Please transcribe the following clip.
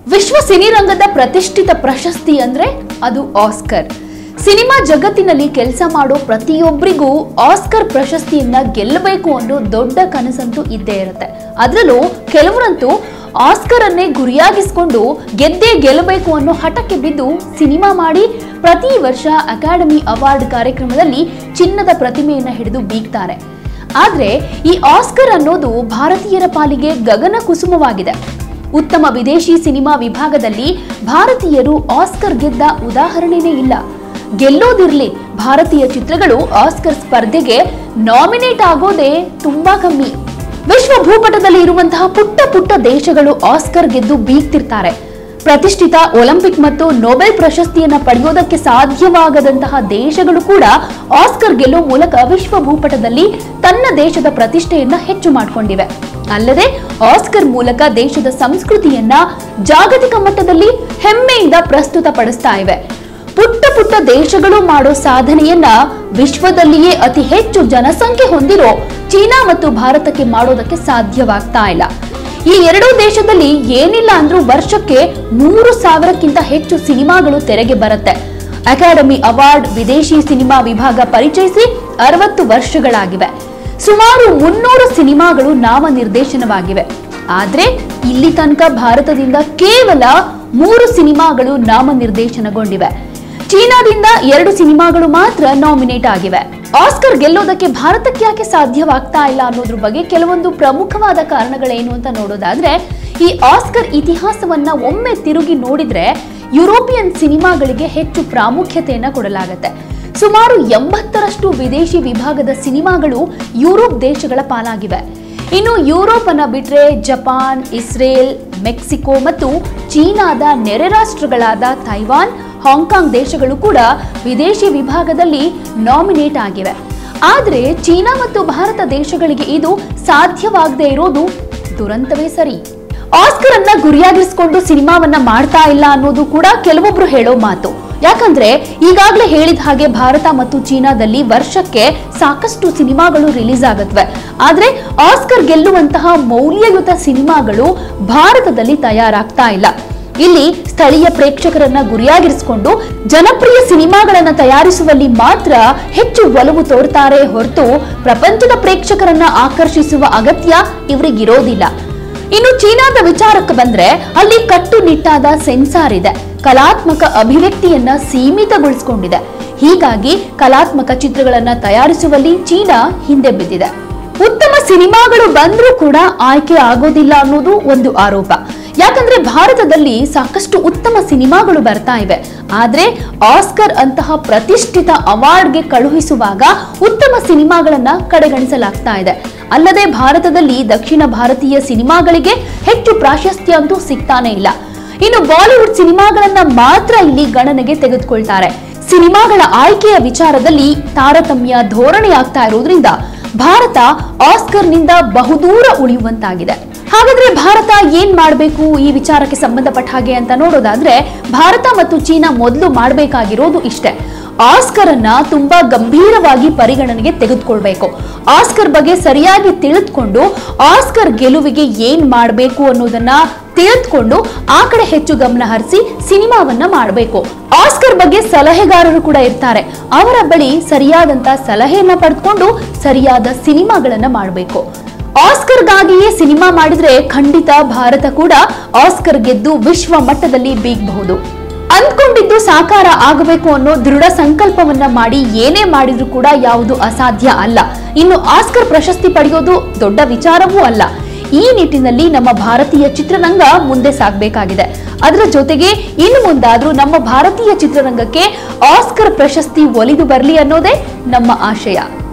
ವಿಶ್ವ ಸಿನಿರಂಗದ ಪ್ರತಿಷ್ಠಿತ ಪ್ರಶಸ್ತಿ ಅಂದ್ರೆ ಅದು ಆಸ್ಕರ್ ಸಿನಿಮಾ ಜಗತ್ತಿನಲ್ಲಿ ಕೆಲಸ ಮಾಡೋ ಪ್ರತಿಯೊಬ್ಬರಿಗೂ ಆಸ್ಕರ್ ಪ್ರಶಸ್ತಿಯನ್ನ ಗೆಲ್ಲಬೇಕು ಅನ್ನೋ ದೊಡ್ಡ ಕನಸಂತೂ ಇದ್ದೇ ಇರುತ್ತೆ ಅದರಲ್ಲೂ ಕೆಲವರಂತೂ ಆಸ್ಕರ್ ಅನ್ನೇ ಗುರಿಯಾಗಿಸ್ಕೊಂಡು ಗೆದ್ದೇ ಗೆಲ್ಲಬೇಕು ಅನ್ನೋ ಹಠಕ್ಕೆ ಬಿದ್ದು ಸಿನಿಮಾ ಮಾಡಿ ಪ್ರತಿ ವರ್ಷ ಅಕಾಡೆಮಿ ಅವಾರ್ಡ್ ಕಾರ್ಯಕ್ರಮದಲ್ಲಿ ಚಿನ್ನದ ಪ್ರತಿಮೆಯನ್ನ ಹಿಡಿದು ಬೀಗ್ತಾರೆ ಆದ್ರೆ ಈ ಆಸ್ಕರ್ ಅನ್ನೋದು ಭಾರತೀಯರ ಪಾಲಿಗೆ ಗಗನ ಕುಸುಮವಾಗಿದೆ ಉತ್ತಮ ವಿದೇಶಿ ಸಿನಿಮಾ ವಿಭಾಗದಲ್ಲಿ ಭಾರತೀಯರು ಆಸ್ಕರ್ ಗೆದ್ದ ಉದಾಹರಣೆನೇ ಇಲ್ಲ ಗೆಲ್ಲೋದಿರ್ಲಿ ಭಾರತೀಯ ಚಿತ್ರಗಳು ಆಸ್ಕರ್ ಸ್ಪರ್ಧೆಗೆ ನಾಮಿನೇಟ್ ಆಗೋದೇ ತುಂಬಾ ಕಮ್ಮಿ ವಿಶ್ವ ಭೂಪಟದಲ್ಲಿ ಇರುವಂತಹ ಪುಟ್ಟ ಪುಟ್ಟ ದೇಶಗಳು ಆಸ್ಕರ್ ಗೆದ್ದು ಬೀಗ್ತಿರ್ತಾರೆ ಪ್ರತಿಷ್ಠಿತ ಒಲಿಂಪಿಕ್ ಮತ್ತು ನೊಬೆಲ್ ಪ್ರಶಸ್ತಿಯನ್ನ ಪಡೆಯೋದಕ್ಕೆ ಸಾಧ್ಯವಾಗದಂತಹ ದೇಶಗಳು ಕೂಡ ಆಸ್ಕರ್ ಗೆಲ್ಲೋ ಮೂಲಕ ವಿಶ್ವ ಭೂಪಟದಲ್ಲಿ ತನ್ನ ದೇಶದ ಪ್ರತಿಷ್ಠೆಯನ್ನ ಹೆಚ್ಚು ಮಾಡಿಕೊಂಡಿವೆ ಅಲ್ಲದೆ ಆಸ್ಕರ್ ಮೂಲಕ ದೇಶದ ಸಂಸ್ಕೃತಿಯನ್ನ ಜಾಗತಿಕ ಮಟ್ಟದಲ್ಲಿ ಹೆಮ್ಮೆಯಿಂದ ಪ್ರಸ್ತುತಪಡಿಸ್ತಾ ಇವೆ ಪುಟ್ಟ ಪುಟ್ಟ ದೇಶಗಳು ಮಾಡೋ ಸಾಧನೆಯನ್ನ ವಿಶ್ವದಲ್ಲಿಯೇ ಅತಿ ಹೆಚ್ಚು ಜನಸಂಖ್ಯೆ ಹೊಂದಿರೋ ಚೀನಾ ಮತ್ತು ಭಾರತಕ್ಕೆ ಮಾಡೋದಕ್ಕೆ ಸಾಧ್ಯವಾಗ್ತಾ ಇಲ್ಲ ಈ ಎರಡೂ ದೇಶದಲ್ಲಿ ಏನಿಲ್ಲ ಅಂದ್ರೂ ವರ್ಷಕ್ಕೆ ಮೂರು ಸಾವಿರಕ್ಕಿಂತ ಹೆಚ್ಚು ಸಿನಿಮಾಗಳು ತೆರೆಗೆ ಬರುತ್ತೆ ಅಕಾಡೆಮಿ ಅವಾರ್ಡ್ ವಿದೇಶಿ ಸಿನಿಮಾ ವಿಭಾಗ ಪರಿಚಯಿಸಿ ಅರವತ್ತು ವರ್ಷಗಳಾಗಿವೆ ಸುಮಾರು ಮುನ್ನೂರು ಸಿನಿಮಾಗಳು ನಾಮನಿರ್ದೇಶನವಾಗಿವೆ ಆದ್ರೆ ಇಲ್ಲಿ ತನಕ ಭಾರತದಿಂದ ಕೇವಲ ಮೂರು ಸಿನಿಮಾಗಳು ನಾಮನಿರ್ದೇಶನಗೊಂಡಿವೆ ಚೀನಾದಿಂದ ಎರಡು ಸಿನಿಮಾಗಳು ಮಾತ್ರ ನಾಮಿನೇಟ್ ಆಗಿವೆ ಆಸ್ಕರ್ ಗೆಲ್ಲೋದಕ್ಕೆ ಭಾರತಕ್ಕೆ ಯಾಕೆ ಸಾಧ್ಯವಾಗ್ತಾ ಇಲ್ಲ ಅನ್ನೋದ್ರ ಬಗ್ಗೆ ಕೆಲವೊಂದು ಪ್ರಮುಖವಾದ ಕಾರಣಗಳೇನು ಅಂತ ನೋಡೋದಾದ್ರೆ ಈ ಆಸ್ಕರ್ ಇತಿಹಾಸವನ್ನ ಒಮ್ಮೆ ತಿರುಗಿ ನೋಡಿದ್ರೆ ಯುರೋಪಿಯನ್ ಸಿನಿಮಾಗಳಿಗೆ ಹೆಚ್ಚು ಪ್ರಾಮುಖ್ಯತೆಯನ್ನ ಕೊಡಲಾಗುತ್ತೆ ಸುಮಾರು ಎಂಬತ್ತರಷ್ಟು ವಿದೇಶಿ ವಿಭಾಗದ ಸಿನಿಮಾಗಳು ಯುರೋಪ್ ದೇಶಗಳ ಪಾಲಾಗಿವೆ ಇನ್ನು ಯುರೋಪ್ ಅನ್ನ ಬಿಟ್ರೆ ಜಪಾನ್ ಇಸ್ರೇಲ್ ಮೆಕ್ಸಿಕೋ ಮತ್ತು ಚೀನಾದ ನೆರೆ ರಾಷ್ಟ್ರಗಳಾದ ತೈವಾನ್ ಹಾಂಗ್ಕಾಂಗ್ ದೇಶಗಳು ಕೂಡ ವಿದೇಶಿ ವಿಭಾಗದಲ್ಲಿ ನಾಮಿನೇಟ್ ಆಗಿವೆ ಆದರೆ ಚೀನಾ ಮತ್ತು ಭಾರತ ದೇಶಗಳಿಗೆ ಇದು ಸಾಧ್ಯವಾಗದೇ ಇರೋದು ದುರಂತವೇ ಸರಿ ಆಸ್ಕರ್ ಅನ್ನ ಗುರಿಯಾಗಿರಿಸಿಕೊಂಡು ಸಿನಿಮಾವನ್ನ ಮಾಡ್ತಾ ಇಲ್ಲ ಅನ್ನೋದು ಕೂಡ ಕೆಲವೊಬ್ರು ಹೇಳೋ ಮಾತು ಯಾಕಂದ್ರೆ ಈಗಾಗಲೇ ಹೇಳಿದ ಹಾಗೆ ಭಾರತ ಮತ್ತು ಚೀನಾದಲ್ಲಿ ವರ್ಷಕ್ಕೆ ಸಾಕಷ್ಟು ಸಿನಿಮಾಗಳು ರಿಲೀಸ್ ಆಗತ್ವೆ ಆದ್ರೆ ಆಸ್ಕರ್ ಗೆಲ್ಲುವಂತಹ ಮೌಲ್ಯಯುತ ಸಿನಿಮಾಗಳು ಭಾರತದಲ್ಲಿ ತಯಾರಾಗ್ತಾ ಇಲ್ಲ ಇಲ್ಲಿ ಸ್ಥಳೀಯ ಪ್ರೇಕ್ಷಕರನ್ನ ಗುರಿಯಾಗಿರಿಸಿಕೊಂಡು ಜನಪ್ರಿಯ ಸಿನಿಮಾಗಳನ್ನ ತಯಾರಿಸುವಲ್ಲಿ ಮಾತ್ರ ಹೆಚ್ಚು ಒಲವು ತೋರ್ತಾರೆ ಹೊರತು ಪ್ರಪಂಚದ ಪ್ರೇಕ್ಷಕರನ್ನ ಆಕರ್ಷಿಸುವ ಅಗತ್ಯ ಇವರಿಗಿರೋದಿಲ್ಲ ಇನ್ನು ಚೀನಾದ ವಿಚಾರಕ್ಕೆ ಬಂದ್ರೆ ಅಲ್ಲಿ ಕಟ್ಟುನಿಟ್ಟಾದ ಸೆನ್ಸಾರ್ ಇದೆ ಕಲಾತ್ಮಕ ಅಭಿವ್ಯಕ್ತಿಯನ್ನ ಸೀಮಿತಗೊಳಿಸಿಕೊಂಡಿದೆ ಹೀಗಾಗಿ ಕಲಾತ್ಮಕ ಚಿತ್ರಗಳನ್ನ ತಯಾರಿಸುವಲ್ಲಿ ಚೀನಾ ಹಿಂದೆ ಬಿದ್ದಿದೆ ಉತ್ತಮ ಸಿನಿಮಾಗಳು ಬಂದ್ರೂ ಕೂಡ ಆಯ್ಕೆ ಆಗೋದಿಲ್ಲ ಅನ್ನೋದು ಒಂದು ಆರೋಪ ಯಾಕಂದ್ರೆ ಭಾರತದಲ್ಲಿ ಸಾಕಷ್ಟು ಉತ್ತಮ ಸಿನಿಮಾಗಳು ಬರ್ತಾ ಇವೆ ಆದ್ರೆ ಆಸ್ಕರ್ ಅಂತಹ ಪ್ರತಿಷ್ಠಿತ ಅವಾರ್ಡ್ಗೆ ಕಳುಹಿಸುವಾಗ ಉತ್ತಮ ಸಿನಿಮಾಗಳನ್ನ ಕಡೆಗಣಿಸಲಾಗ್ತಾ ಇದೆ ಅಲ್ಲದೆ ಭಾರತದಲ್ಲಿ ದಕ್ಷಿಣ ಭಾರತೀಯ ಸಿನಿಮಾಗಳಿಗೆ ಹೆಚ್ಚು ಪ್ರಾಶಸ್ತ್ಯ ಅಂತೂ ಸಿಗ್ತಾನೆ ಇಲ್ಲ ಇನ್ನು ಬಾಲಿವುಡ್ ಸಿನಿಮಾಗಳನ್ನ ಮಾತ್ರ ಇಲ್ಲಿ ಗಣನೆಗೆ ತೆಗೆದುಕೊಳ್ತಾರೆ ಸಿನಿಮಾಗಳ ಆಯ್ಕೆಯ ವಿಚಾರದಲ್ಲಿ ತಾರತಮ್ಯ ಧೋರಣೆ ಆಗ್ತಾ ಇರೋದ್ರಿಂದ ಭಾರತ ಆಸ್ಕರ್ನಿಂದ ಬಹುದೂರ ಉಳಿಯುವಂತಾಗಿದೆ ಹಾಗಾದ್ರೆ ಭಾರತ ಏನ್ ಮಾಡಬೇಕು ಈ ವಿಚಾರಕ್ಕೆ ಸಂಬಂಧಪಟ್ಟ ಹಾಗೆ ಅಂತ ನೋಡೋದಾದ್ರೆ ಭಾರತ ಮತ್ತು ಚೀನಾ ಮೊದಲು ಮಾಡಬೇಕಾಗಿರೋದು ಇಷ್ಟೇ ಆಸ್ಕರ್ ಅನ್ನ ತುಂಬಾ ಗಂಭೀರವಾಗಿ ಪರಿಗಣನೆಗೆ ತೆಗೆದುಕೊಳ್ಬೇಕು ಆಸ್ಕರ್ ಬಗ್ಗೆ ಸರಿಯಾಗಿ ತಿಳಿದುಕೊಂಡು ಆಸ್ಕರ್ ಗೆಲುವಿಗೆ ಏನ್ ಮಾಡಬೇಕು ಅನ್ನೋದನ್ನ ತಿಳಿದುಕೊಂಡು ಆ ಕಡೆ ಹೆಚ್ಚು ಗಮನ ಹರಿಸಿ ಸಿನಿಮಾವನ್ನ ಮಾಡಬೇಕು ಆಸ್ಕರ್ ಬಗ್ಗೆ ಸಲಹೆಗಾರರು ಕೂಡ ಇರ್ತಾರೆ ಅವರ ಬಳಿ ಸರಿಯಾದಂತ ಸಲಹೆಯನ್ನ ಪಡೆದುಕೊಂಡು ಸರಿಯಾದ ಸಿನಿಮಾಗಳನ್ನ ಮಾಡಬೇಕು ಆಸ್ಕರ್ಗಾಗಿಯೇ ಸಿನಿಮಾ ಮಾಡಿದ್ರೆ ಖಂಡಿತ ಭಾರತ ಕೂಡ ಆಸ್ಕರ್ ಗೆದ್ದು ವಿಶ್ವ ಮಟ್ಟದಲ್ಲಿ ಬೀಗಬಹುದು ಅಂದ್ಕೊಂಡಿದ್ದು ಸಾಕಾರ ಆಗಬೇಕು ಅನ್ನೋ ದೃಢ ಸಂಕಲ್ಪವನ್ನ ಮಾಡಿ ಏನೇ ಮಾಡಿದ್ರು ಕೂಡ ಯಾವುದು ಅಸಾಧ್ಯ ಅಲ್ಲ ಇನ್ನು ಆಸ್ಕರ್ ಪ್ರಶಸ್ತಿ ಪಡೆಯೋದು ದೊಡ್ಡ ವಿಚಾರವೂ ಅಲ್ಲ ಈ ನಿಟ್ಟಿನಲ್ಲಿ ನಮ್ಮ ಭಾರತೀಯ ಚಿತ್ರರಂಗ ಮುಂದೆ ಸಾಗಬೇಕಾಗಿದೆ ಅದರ ಜೊತೆಗೆ ಇನ್ನು ಮುಂದಾದ್ರೂ ನಮ್ಮ ಭಾರತೀಯ ಚಿತ್ರರಂಗಕ್ಕೆ ಆಸ್ಕರ್ ಪ್ರಶಸ್ತಿ ಒಲಿದು ಬರಲಿ ಅನ್ನೋದೇ ನಮ್ಮ ಆಶಯ